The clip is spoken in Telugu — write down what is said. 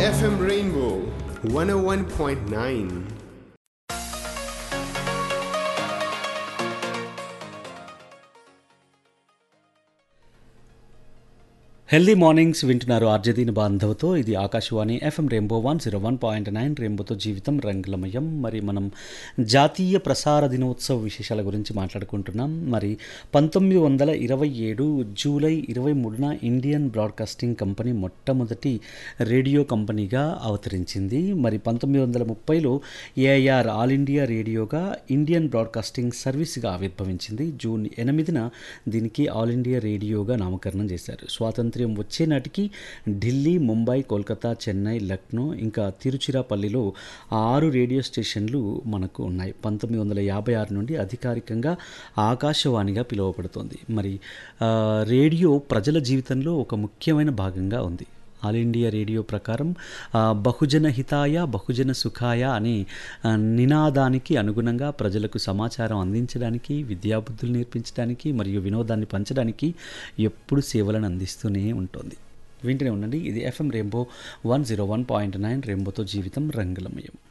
FM Rainbow 101.9. హెల్దీ మార్నింగ్స్ వింటున్నారు ఆర్జదీన్ బాంధవ్తో ఇది Akashvani FM rainbow one zero one point nine రెయిన్బోతో జీవితం రంగులమయం మరి మనం జాతీయ ప్రసార దినోత్సవ విశేషాల గురించి మాట్లాడుకుంటున్నాం మరి పంతొమ్మిది వందల ఇరవై ఏడు జూలై ఇరవై మూడున ఇండియన్ బ్రాడ్కాస్టింగ్ కంపెనీ మొట్టమొదటి రేడియో కంపెనీగా అవతరించింది మరి పంతొమ్మిది వందల ముప్పైలో ఏఐఆర్ ఆల్ ఇండియా రేడియోగా ఇండియన్ బ్రాడ్కాస్టింగ్ సర్వీస్గా ఆవిర్భవించింది జూన్ ఎనిమిదిన దీనికి ఆల్ ఇండియా రేడియోగా నామకరణం చేశారు స్వాతంత్ర్యం వచ్చే నాటికి ఢిల్లీ ముంబై కోల్కతా చెన్నై లక్నో ఇంకా తిరుచిరాపల్లిలో ఆరు రేడియో స్టేషన్లు మనకు ఉన్నాయి పంతొమ్మిది వందల యాభై ఆరు నుండి అధికారికంగా ఆకాశవాణిగా పిలువబడుతోంది మరి ఆ, రేడియో ప్రజల జీవితంలో ఒక ముఖ్యమైన భాగంగా ఉంది ఆల్ ఇండియా రేడియో ప్రకారం ఆ, బహుజన హితాయ బహుజన సుఖాయ అనే ఆ, నినాదానికి అనుగుణంగా ప్రజలకు సమాచారం అందించడానికి విద్యాబుద్ధులు నేర్పించడానికి మరియు వినోదాన్ని పంచడానికి ఎప్పుడు సేవలను అందిస్తూనే ఉంటుంది వింటూనే ఉండండి ఇది FM rainbow one zero one point nine రెయిన్బోతో జీవితం రంగులమయం